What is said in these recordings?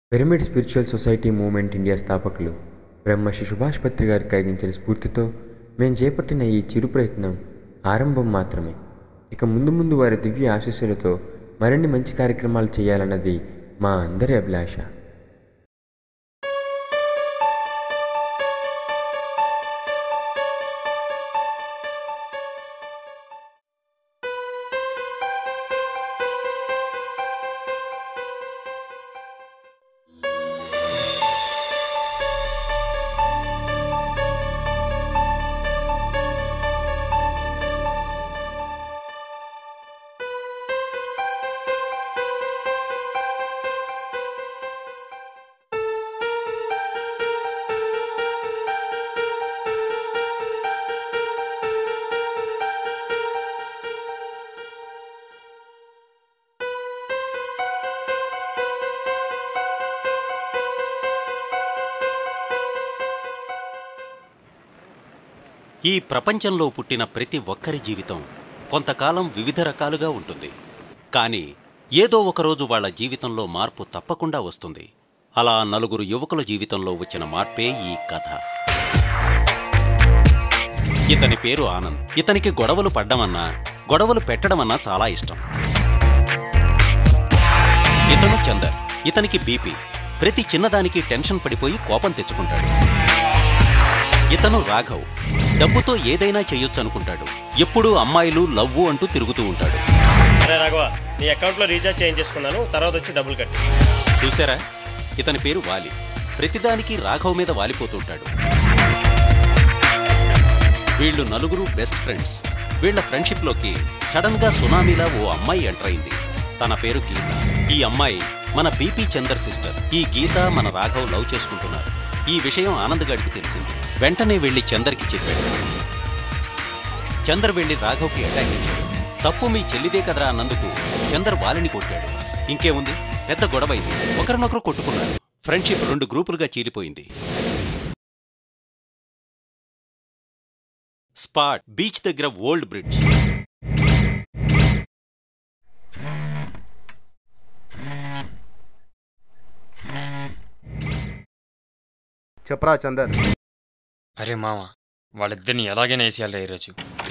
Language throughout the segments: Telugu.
Pyramid spiritual society movement India స్థాపకులు బ్రహ్మశ్రీ సుభాష్ పత్రి గారు కలిగించిన స్ఫూర్తితో మేము చేపట్టిన ఈ చిరు ప్రయత్నం ఆరంభం మాత్రమే ఇక ముందు ముందు వారి దివ్య ఆశీస్సులతో మరిన్ని మంచి కార్యక్రమాలు చేయాలన్నది మా అందరి అభిలాష ఈ ప్రపంచంలో పుట్టిన ప్రతి ఒక్కరి జీవితం కొంతకాలం వివిధ రకాలుగా ఉంటుంది కానీ ఏదో ఒకరోజు వాళ్ళ జీవితంలో మార్పు తప్పకుండా వస్తుంది అలా నలుగురు యువకుల జీవితంలో వచ్చిన మార్పే ఈ కథ ఇతని పేరు ఆనంద్ ఇతనికి గొడవలు పడ్డమన్నా గొడవలు పెట్టడమన్నా చాలా ఇష్టం ఇతను చందర్ ఇతనికి బీపీ ప్రతి చిన్నదానికి టెన్షన్ పడిపోయి కోపం తెచ్చుకుంటాడు ఇతను రాఘవ్ డబ్బుతో ఏదైనా చెయ్యొచ్చు అనుకుంటాడు ఎప్పుడూ అమ్మాయిలు లవ్వు అంటూ తిరుగుతూ ఉంటాడు అరే రాఘవ నీ అకౌంట్లో రీఛార్జ్ చేంజ్ చేసుకున్నాను తర్వాత వచ్చి డబ్బులు కట్టి చూసారా ఇతని పేరు వాలి ప్రతిదానికి రాఘవ్ మీద వాలిపోతుంటాడు వీళ్ళు నలుగురు బెస్ట్ ఫ్రెండ్స్ వీళ్ళ ఫ్రెండ్షిప్లోకి సడన్ గా సునామీలా ఓ అమ్మాయి ఎంటర్ అయింది తన పేరు గీత ఈ అమ్మాయి మన బీపీ చందర్ సిస్టర్ ఈ గీత మన రాఘవ్ లవ్ చేసుకుంటున్నారు ఈ విషయం ఆనంద్ గారికి తెలిసింది వెంటనే వెళ్లి చందర్కి చెప్పాడు చందర్ వెళ్లి రాఘవ్కి అటాక్ ఇచ్చాడు తప్పు మీ చెల్లిదే కదరా అన్నందుకు చందర్ వాలిని కొట్టాడు ఇంకేముంది పెద్ద గొడవైంది ఒకరినొకరు కొట్టుకున్నారు ఫ్రెండ్షిప్ రెండు గ్రూపులుగా చీలిపోయింది స్పాట్ బీచ్ దగ్గర ఓల్డ్ బ్రిడ్జ్ చెప్పరా చందర్ అరే మామ వాళ్ళిద్దరిని ఎలాగైనా వేసేయాలి ఈరోజు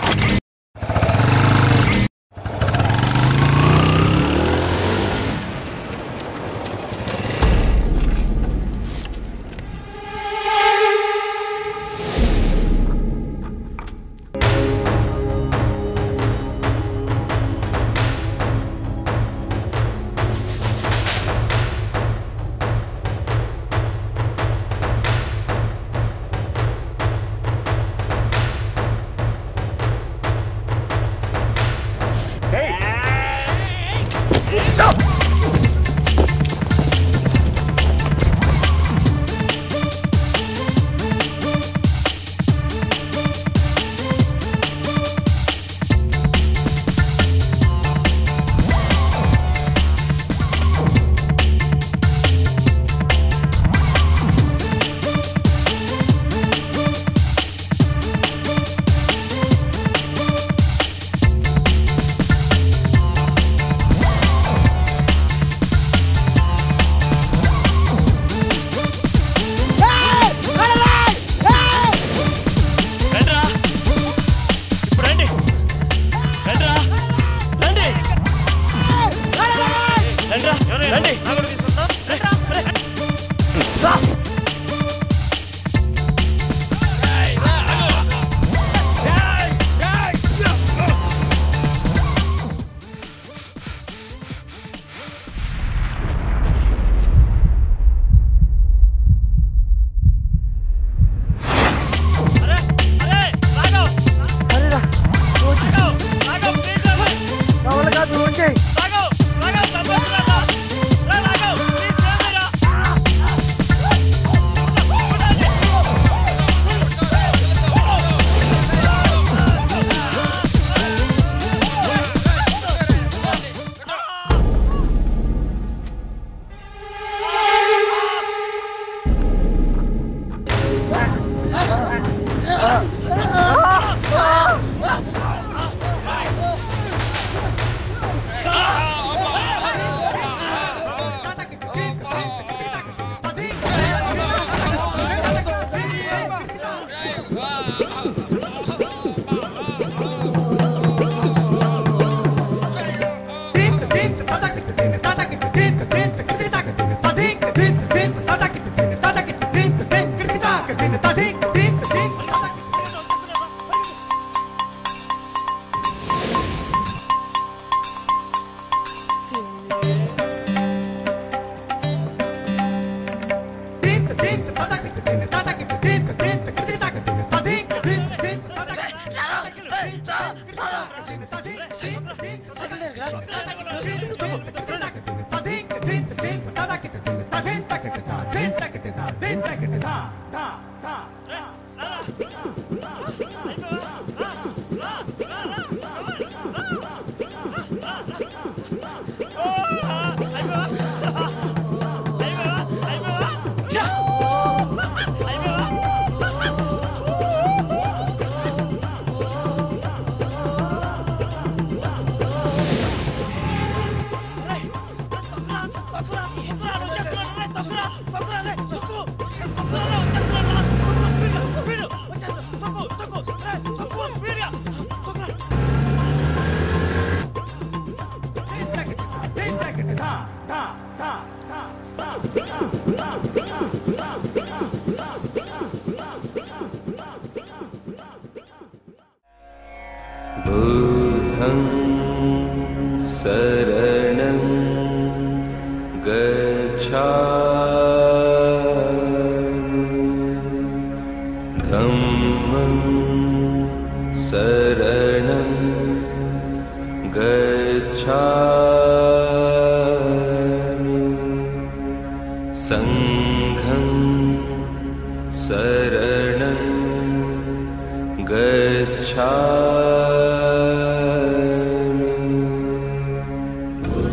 రండిరా ఇప్పుడు రండి రండిరా రండి రండిరా రండి రే, రే. అరే అరే రాఘవ్ రాఘవ్ రాఘవ్ ప్లీజ్ రాఘవ్ రాఘవ్ రాఘవ్ చంపేస్తున్నాడు రే రాఘవ్ बुद्धं शरणं गच्छामि धम्मं शरणं गच्छामि सङ्घं शरणं गच्छामि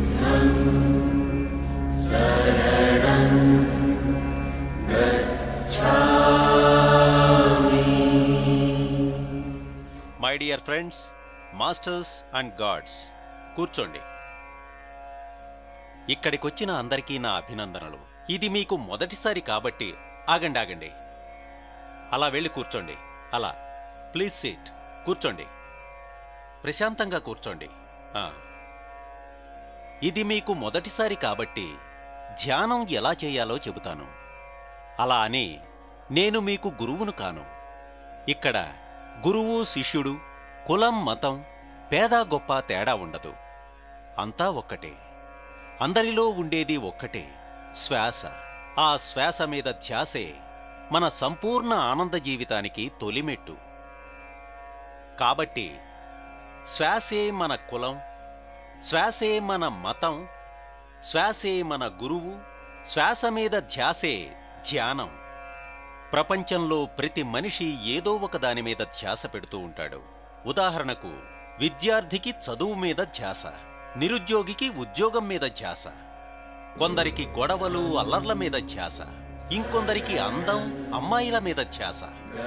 my dear friends masters and God's కూర్చోండి ఇక్కడికొచ్చిన అందరికీ నా అభినందనలు ఇది మీకు మొదటిసారి కాబట్టి ఆగండి ఆగండి అలా వెళ్ళి కూర్చోండి అలా ప్లీజ్ సీట్ కూర్చోండి ప్రశాంతంగా కూర్చోండి ఆ. ఇది మీకు మొదటిసారి కాబట్టి ధ్యానం ఎలా చేయాలో చెబుతాను అలా అని నేను మీకు గురువును కాను ఇక్కడ గురువు శిష్యుడు కులం మతం పేద గొప్ప తేడా ఉండదు అంతా ఒక్కటే అందరిలో ఉండేది ఒక్కటే శ్వాస ఆ శ్వాస మీద ధ్యాసే మన సంపూర్ణ ఆనంద జీవితానికి తొలిమెట్టు కాబట్టి శ్వాసే మన కులం శ్వాసే మన మతం శ్వాసే మన గురువు శ్వాస మీద ధ్యాసే ధ్యానం ప్రపంచంలో ప్రతి మనిషి ఏదో ఒక దాని మీద ధ్యాస పెడుతూ ఉంటాడు ఉదాహరణకు విద్యార్థికి చదువు మీద ధ్యాస నిరుద్యోగికి ఉద్యోగం మీద ధ్యాస కొందరికి గొడవలు అల్లర్ల మీద ధ్యాస ఇంకొందరికి అందం అమ్మాయిల మీద ధ్యాస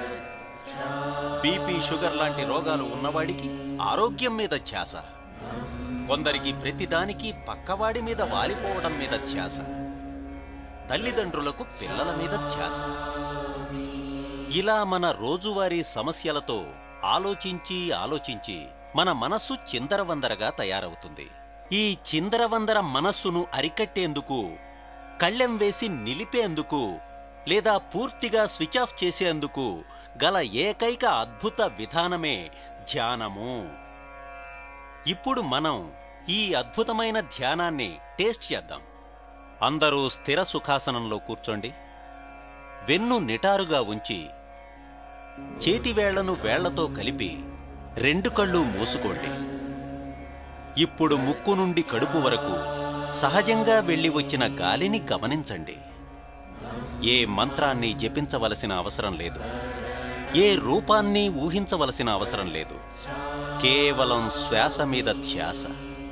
బీపీ షుగర్ లాంటి రోగాలు ఉన్నవాడికి ఆరోగ్యం మీద ధ్యాస కొందరికి ప్రతిదానికి పక్కవాడి మీద వాలిపోవడం మీద ధ్యాస తల్లిదండ్రులకు పిల్లల మీద ధ్యాస ఇలా మన రోజువారీ సమస్యలతో ఆలోచించి ఆలోచించి మన మనస్సు చిందరవందరగా తయారవుతుంది ఈ చిందరవందర మనస్సును అరికట్టేందుకు కళ్ళెం వేసి నిలిపేందుకు లేదా పూర్తిగా స్విచ్ ఆఫ్ చేసేందుకు గల ఏకైక అద్భుత విధానమే ధ్యానము ఇప్పుడు మనం ఈ అద్భుతమైన ధ్యానాన్ని టేస్ట్ చేద్దాం అందరూ స్థిర సుఖాసనంలో కూర్చోండి వెన్ను నిటారుగా ఉంచి చేతివేళ్లను వేళ్లతో కలిపి రెండు కళ్ళు మూసుకోండి ఇప్పుడు ముక్కు నుండి కడుపు వరకు సహజంగా వెళ్ళి వచ్చిన గాలిని గమనించండి ఏ మంత్రాన్ని జపించవలసిన అవసరం లేదు ఏ రూపాన్ని ఊహించవలసిన అవసరం లేదు కేవలం శ్వాస మీద ధ్యాస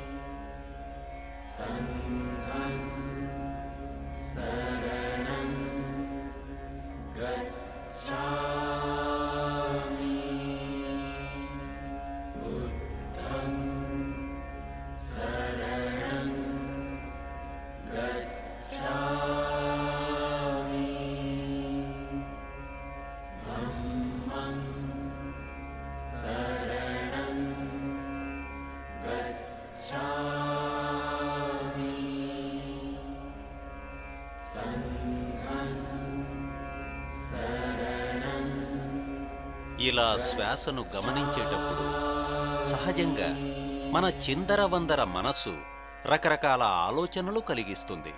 ఇలా శ్వాసను గమనించేటప్పుడు సహజంగా మన చిందరవందర మనస్సు రకరకాల ఆలోచనలు కలిగిస్తుంది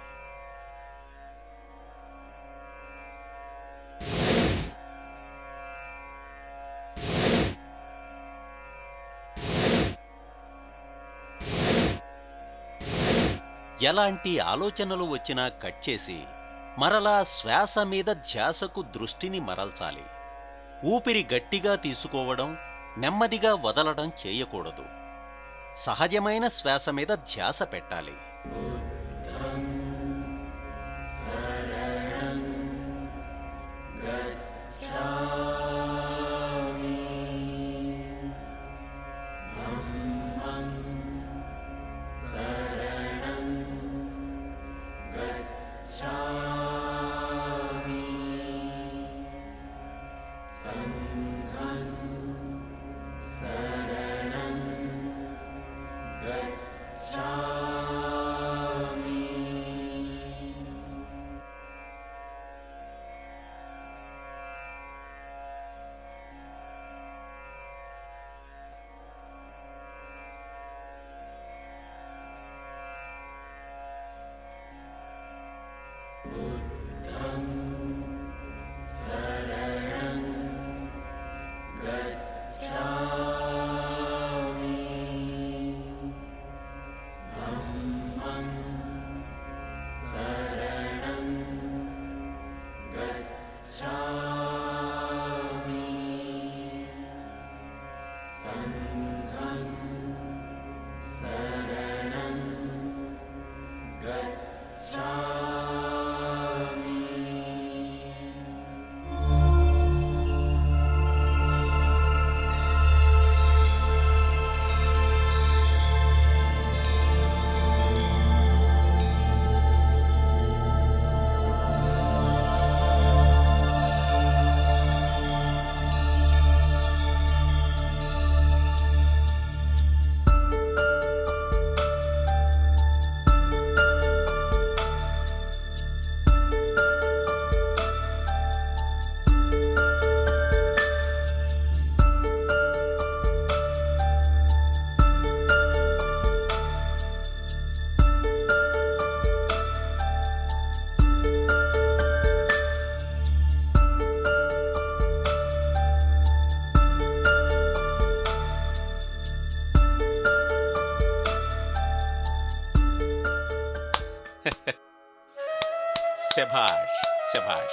ఎలాంటి ఆలోచనలు వచ్చినా కట్ చేసి మరలా శ్వాస మీద ధ్యాసకు దృష్టిని మరల్చాలి ఊపిరి గట్టిగా తీసుకోవడం నెమ్మదిగా వదలడం చేయకూడదు సహజమైన శ్వాస మీద ధ్యాస పెట్టాలి శభాష్ శభాష్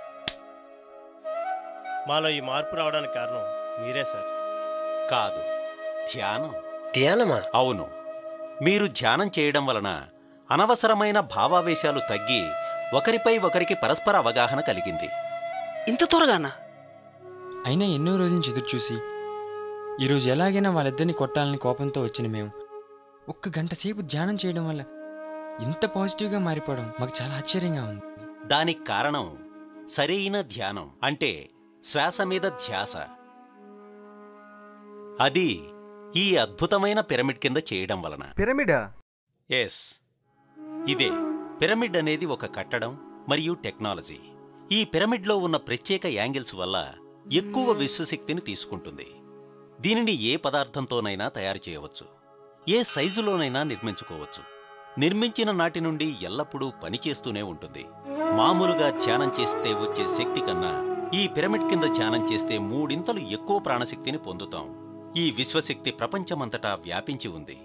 మాలో ఈ మార్పు రావడానికి కారణం మీరే సార్ కాదు ధ్యానం ధ్యానమా అవును మీరు ధ్యానం చేయడం వలన అనవసరమైన భావావేశాలు తగ్గి ఒకరిపై ఒకరికి పరస్పర అవగాహన కలిగింది ఇంత త్వరగానా అయినా ఎన్నో రోజుల నుంచి ఎదురు చూసి ఈరోజు ఎలాగైనా వాళ్ళిద్దరిని కొట్టాలని కోపంతో వచ్చిన మేము ఒక్క గంట సేపు ధ్యానం చేయడం వల్ల ఇంత పాజిటివ్గా మారిపోవడం మాకు చాలా ఆశ్చర్యంగా ఉంది దానికి కారణం సరైన ధ్యానం అంటే శ్వాస మీద ధ్యాస అది ఈ అద్భుతమైన పిరమిడ్ కింద చేయడం వలన పిరమిడా ఎస్ ఇదే పిరమిడ్ అనేది ఒక కట్టడం మరియు టెక్నాలజీ ఈ పిరమిడ్లో ఉన్న ప్రత్యేక యాంగిల్స్ వల్ల ఎక్కువ విశ్వశక్తిని తీసుకుంటుంది దీనిని ఏ పదార్థంతోనైనా తయారు చేయవచ్చు ఏ సైజులోనైనా నిర్మించుకోవచ్చు నిర్మించిన నాటి నుండి ఎల్లప్పుడూ పనిచేస్తూనే ఉంటుంది మామూలుగా ధ్యానం చేస్తే వచ్చే శక్తి కన్నా ఈ పిరమిడ్ కింద ధ్యానం చేస్తే మూడింతలు ఎక్కువ ప్రాణశక్తిని పొందుతాం ఈ విశ్వశక్తి ప్రపంచమంతటా వ్యాపించి ఉంది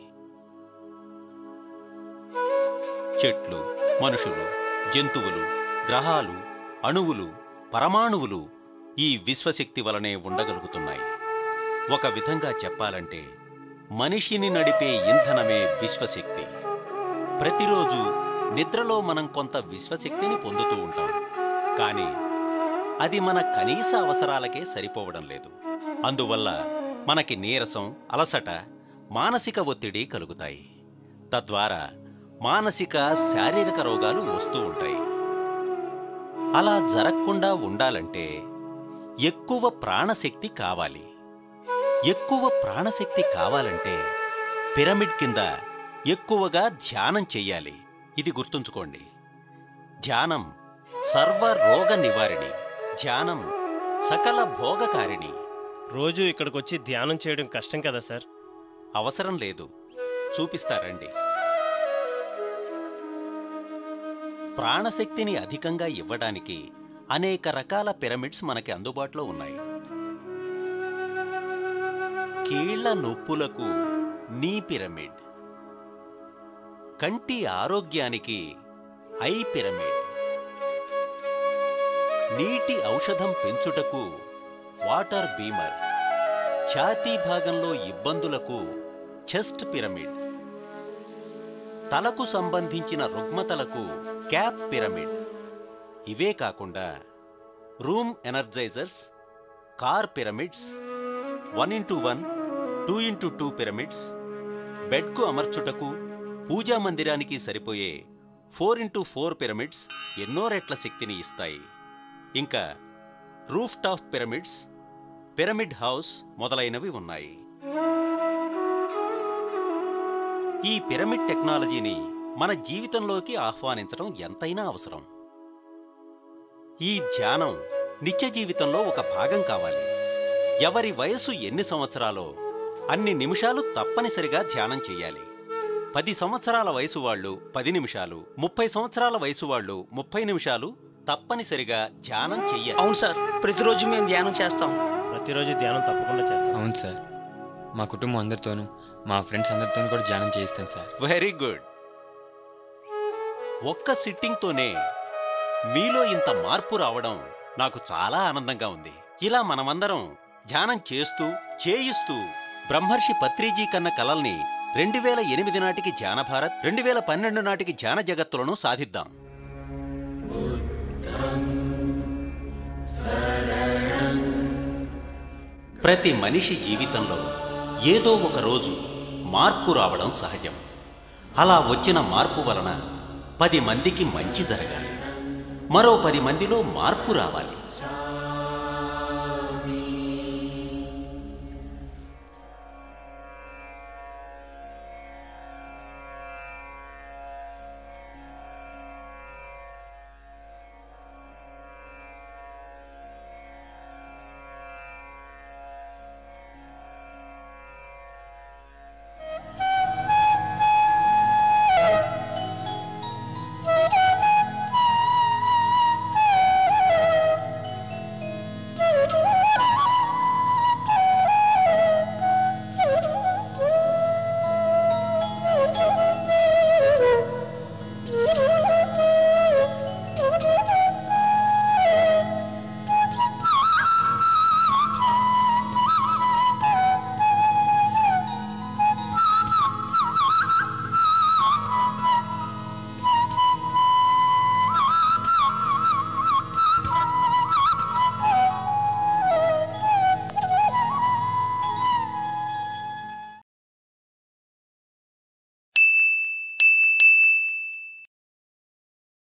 చెట్లు మనుషులు జంతువులు గ్రహాలు అణువులు పరమాణువులు ఈ విశ్వశక్తి వలనే ఉండగలుగుతున్నాయి ఒక విధంగా చెప్పాలంటే మనిషిని నడిపే ఇంధనమే విశ్వశక్తి ప్రతిరోజు నిద్రలో మనం కొంత విశ్వశక్తిని పొందుతూ ఉంటాం కానీ అది మన కనీస అవసరాలకే సరిపోవడం లేదు అందువల్ల మనకి నీరసం అలసట మానసిక ఒత్తిడి కలుగుతాయి తద్వారా మానసిక శారీరక రోగాలు వస్తూ ఉంటాయి అలా జరగకుండా ఉండాలంటే ఎక్కువ ప్రాణశక్తి కావాలి ఎక్కువ ప్రాణశక్తి కావాలంటే పిరమిడ్ కింద ఎక్కువగా ధ్యానం చెయ్యాలి ఇది గుర్తుంచుకోండి ధ్యానం సర్వ రోగ నివారిణి ధ్యానం సకల భోగకారిణి రోజు ఇక్కడికి వచ్చి ధ్యానం చేయడం కష్టం కదా సార్ అవసరం లేదు చూపిస్తారండి ప్రాణశక్తిని అధికంగా ఇవ్వడానికి అనేక రకాల పిరమిడ్స్ మనకి అందుబాటులో ఉన్నాయి కీళ్ల నొప్పులకు నీ పిరమిడ్ కంటి ఆరోగ్యానికి ఐ పిరమిడ్ నీటి ఔషధం పెంచుటకు వాటర్ బీమర్ ఛాతీ భాగంలో ఇబ్బందులకు చెస్ట్ పిరమిడ్ తలకు సంబంధించిన రుగ్మతలకు క్యాప్ పిరమిడ్ ఇవే కాకుండా room energisers car pyramids one into one two into two pyramids బెడ్కు అమర్చుటకు పూజా మందిరానికి సరిపోయే ఫోర్ ఇంటూ ఫోర్ పిరమిడ్స్ ఎన్నో రెట్ల శక్తిని ఇస్తాయి ఇంకా roof top pyramids pyramid house మొదలైనవి ఉన్నాయి ఈ పిరమిడ్ టెక్నాలజీని మన జీవితంలోకి ఆహ్వానించడం ఎంతైనా అవసరం ఈ ధ్యానం నిత్య జీవితంలో ఒక భాగం కావాలి ఎవరి వయస్సు ఎన్ని సంవత్సరాలో అన్ని నిమిషాలు తప్పనిసరిగా ధ్యానం చేయాలి పది సంవత్సరాల వయసు వాళ్ళు పది నిమిషాలు ముప్పై సంవత్సరాల వయసు వాళ్ళు ముప్పై నిమిషాలు తప్పనిసరిగా ధ్యానం చెయ్యాలి అవును సార్ ప్రతిరోజు మేము ధ్యానం చేస్తాం ప్రతిరోజు ధ్యానం తప్పకుండా చేస్తాం అవును సార్ మా కుటుంబం అందరితోనూ మా ఫ్రెండ్స్ అందరితోనూ కూడా ధ్యానం చేయిస్తాను సార్ వెరీ గుడ్ ఒక్క సిట్టింగ్తోనే మీలో ఇంత మార్పు రావడం నాకు చాలా ఆనందంగా ఉంది ఇలా మనమందరం ధ్యానం చేస్తూ చేయిస్తూ బ్రహ్మర్షి పత్రిజీ కన్న కలల్ని రెండు వేల ఎనిమిది నాటికి ధ్యాన భారత్ రెండు వేల పన్నెండు నాటికి ధ్యాన జగత్తులను సాధిద్దాం ప్రతి మనిషి జీవితంలో ఏదో ఒక రోజు మార్పు రావడం సహజం అలా వచ్చిన మార్పు వలన పది మందికి మంచి జరగాలి మరో పది మందిలో మార్పు రావాలి